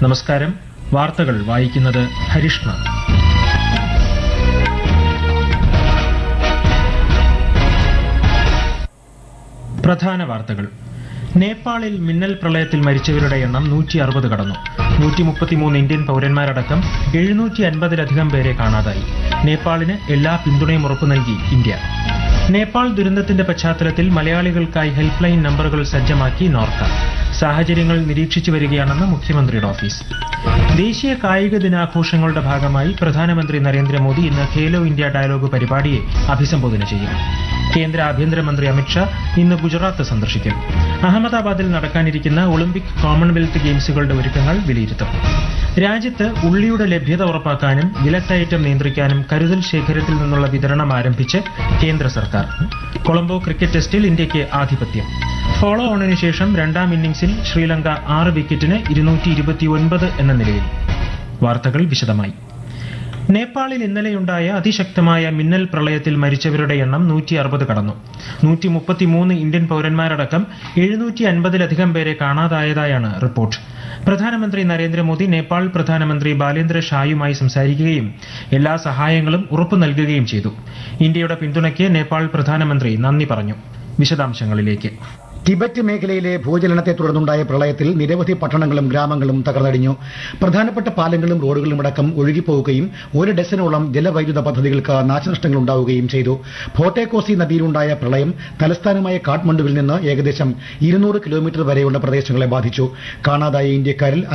നമസ്കാരം വാർത്തകൾ വായിക്കുന്നത് ഹരിഷ്ണ പ്രധാന വാർത്തകൾ നേപ്പാളിൽ മിന്നൽ പ്രളയത്തിൽ മരിച്ചവരുടെ എണ്ണം നൂറ്റി അറുപത് കടന്നു നൂറ്റി മുപ്പത്തിമൂന്ന് ഇന്ത്യൻ പൗരന്മാരടക്കം എഴുന്നൂറ്റി അൻപതിലധികം പേരെ കാണാതായി നേപ്പാളിന് എല്ലാ പിന്തുണയും ഉറപ്പു നൽകി ഇന്ത്യ നേപ്പാൾ ദുരന്തത്തിന്റെ പശ്ചാത്തലത്തിൽ മലയാളികൾക്കായി ഹെൽപ്പ് ലൈൻ നമ്പറുകൾ സജ്ജമാക്കി നോർക്ക സാഹചര്യങ്ങൾ നിരീക്ഷിച്ചു വരികയാണെന്ന് മുഖ്യമന്ത്രിയുടെ ഓഫീസ് ദേശീയ കായിക ദിനാഘോഷങ്ങളുടെ ഭാഗമായി പ്രധാനമന്ത്രി നരേന്ദ്രമോദി ഇന്ന് ഖേലോ ഇന്ത്യ ഡയലോഗ് പരിപാടിയെ അഭിസംബോധന ചെയ്യും കേന്ദ്ര ആഭ്യന്തരമന്ത്രി അമിത്ഷാ ഇന്ന് ഗുജറാത്ത് സന്ദർശിക്കും അഹമ്മദാബാദിൽ നടക്കാനിരിക്കുന്ന ഒളിമ്പിക് കോമൺവെൽത്ത് ഗെയിംസുകളുടെ ഒരുക്കങ്ങൾ വിലയിരുത്തും രാജ്യത്ത് ഉള്ളിയുടെ ലഭ്യത ഉറപ്പാക്കാനും വിലക്കയറ്റം നിയന്ത്രിക്കാനും കരുതൽ ശേഖരത്തിൽ നിന്നുള്ള വിതരണം ആരംഭിച്ച് കേന്ദ്ര സർക്കാർ കൊളംബോ ക്രിക്കറ്റ് ടെസ്റ്റിൽ ഇന്ത്യയ്ക്ക് ആധിപത്യം ഫോളോ ഓണിന് ശേഷം രണ്ടാം ഇന്നിംഗ്സിൽ ശ്രീലങ്ക ആറ് വിക്കറ്റിന് ഇരുന്നൂറ്റി ഇരുപത്തിയൊൻപത് എന്ന നിലയിൽ വാർത്തകൾ വിശദമായി നേപ്പാളിൽ ഇന്നലെയുണ്ടായ അതിശക്തമായ മിന്നൽ പ്രളയത്തിൽ മരിച്ചവരുടെ എണ്ണം നൂറ്റി അറുപത് കടന്നു നൂറ്റി മുപ്പത്തിമൂന്ന് ഇന്ത്യൻ പൗരന്മാരടക്കം എഴുന്നൂറ്റി അൻപതിലധികം പേരെ കാണാതായതായാണ് റിപ്പോർട്ട് പ്രധാനമന്ത്രി നരേന്ദ്രമോദി നേപ്പാൾ പ്രധാനമന്ത്രി ബാലേന്ദ്ര ഷായുമായി സംസാരിക്കുകയും എല്ലാ സഹായങ്ങളും ഉറപ്പു നൽകുകയും ചെയ്തു ഇന്ത്യയുടെ പിന്തുണയ്ക്ക് നേപ്പാൾ പ്രധാനമന്ത്രി നന്ദി പറഞ്ഞു വിശദാംശങ്ങളിലേക്ക് ടിബറ്റ് മേഖലയിലെ ഭൂചലനത്തെ തുടർന്നുണ്ടായ പ്രളയത്തിൽ നിരവധി പട്ടണങ്ങളും ഗ്രാമങ്ങളും തകർന്നടിഞ്ഞു പ്രധാനപ്പെട്ട പാലങ്ങളും റോഡുകളും അടക്കം ഒഴുകിപ്പോവുകയും ഒരു ഡസനോളം ജലവൈദ്യുത പദ്ധതികൾക്ക് നാശനഷ്ടങ്ങൾ ഉണ്ടാവുകയും ചെയ്തു ഫോട്ടേക്കോസി നദിയിലുണ്ടായ പ്രളയം തലസ്ഥാനമായ കാഠ്മണ്ഡുവിൽ നിന്ന് ഏകദേശം ഇരുന്നൂറ് കിലോമീറ്റർ വരെയുള്ള പ്രദേശങ്ങളെ ബാധിച്ചു കാണാതായ ഇന്ത്യക്കാരിൽ